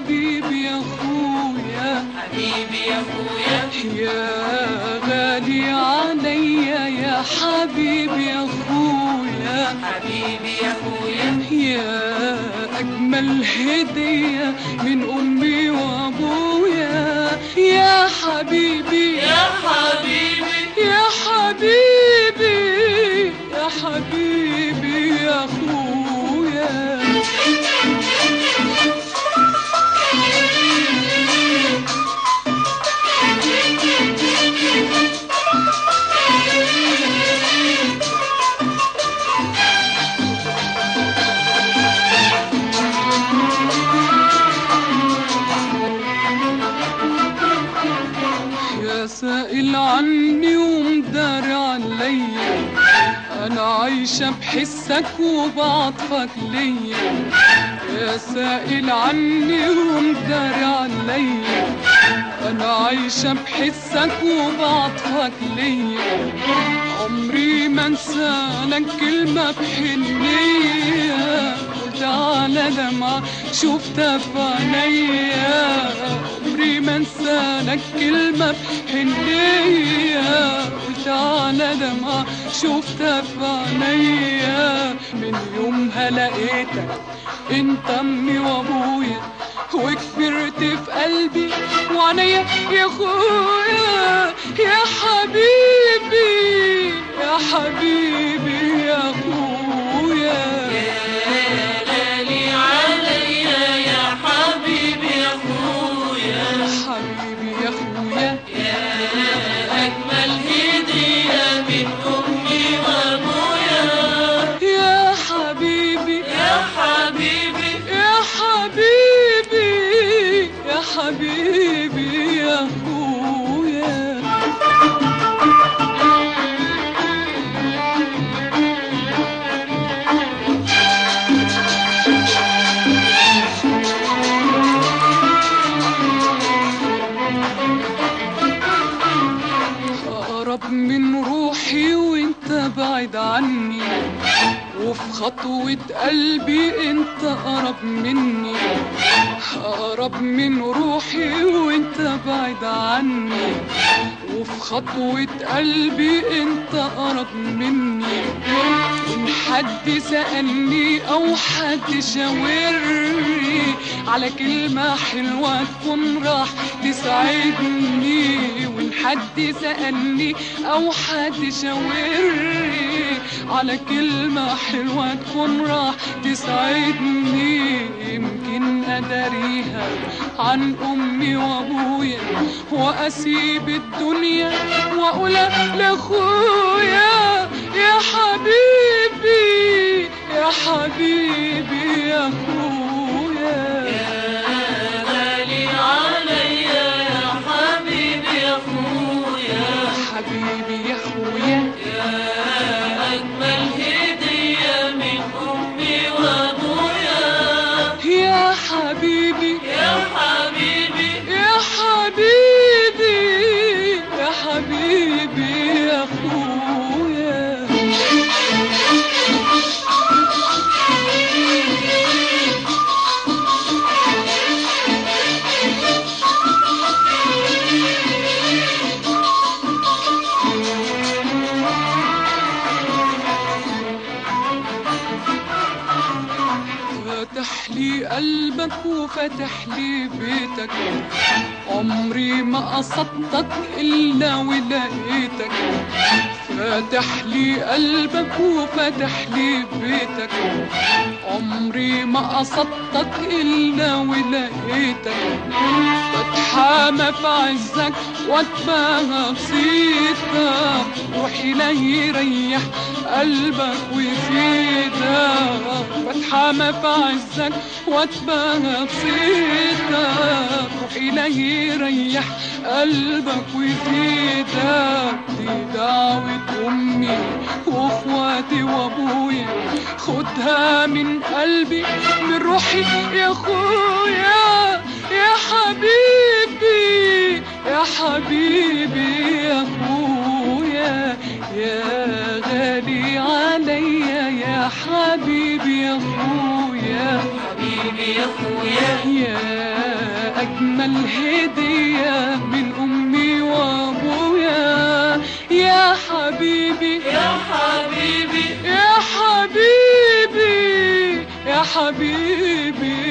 حبيبي يا اخويا حبيبي يا اخويا يا غالي عليا يا حبيبي يا اخويا حبيبي يا اخويا يا أجمل هدية من أمي وأبويا يا حبيبي يا حبيبي يا حبيبي يا حبيبي يا أخويا يا سائل عني ومدار عليا انا عايشة بحسك وبعطفك ليا يا سائل عني ومدار عليا انا عايشة بحسك وبعطفك ليا عمري ما انسى لك كلمة بحنية قلت على دمعة شفتها في عينيا عمري ما انسى لك كلمة بحنية قلت على دمعة شفتها في عينيا من يومها لقيتك انت امي وابويا وكبرت في قلبي وعينيا يا اخويا يا حبيبي يا حبيبي يا اخويا يا غالي عليا يا حبيبي يا اخويا حبيبي يا اخويا يا اجمل هديه من امي وابويا يا حبيبي يا حبيبي يا حبيبي يا حبيبي يا اخويا اقرب من روحي وانت بعيد عني وفي خطوة قلبي انت اقرب مني اقرب من روحي وانت بعيد عني وفي خطوة قلبي انت اقرب مني ان حد سألني او حد شاورني على كلمة حلوة تكون راح تسعدني وان حد سألني او حد شاورني على كلمة حلوة تكون راح تسعدني يمكن اداريها عن امي وابويا واسيب الدنيا واقول لاخويا يا حبيبي يا حبيبي يا اخويا يا غالي عليا يا حبيبي يا اخويا حبيبي يا اخويا يا اجمل هديه من امي وابويا يا حبيبي يا حبيبي يا حبيبي يا حبيبي يا اخويا فتح لي قلبك وفتح لي بيتك عمري ما قصدتك إلا ولقيتك فتح لي قلبك وفتح لي بيتك عمري ما قصدتك إلا ولقيتك بتحامى في عزك واتباهى بصيتك روحي لا يريح قلبك ويفيدك بتحامى في عزك واتباهى بصيتك روحي لا يريح قلبك ويفيدك دي دعوة أمي وإخواتي وأبويا خدها من قلبي من روحي يا أخويا يا حبيبي يا حبيبي يا أخويا يا غالي عليا يا حبيبي يا أخويا حبيبي يا اخويا يا أجمل هدية من أمي وأبويا يا حبيبي يا حبيبي يا حبيبي يا حبيبي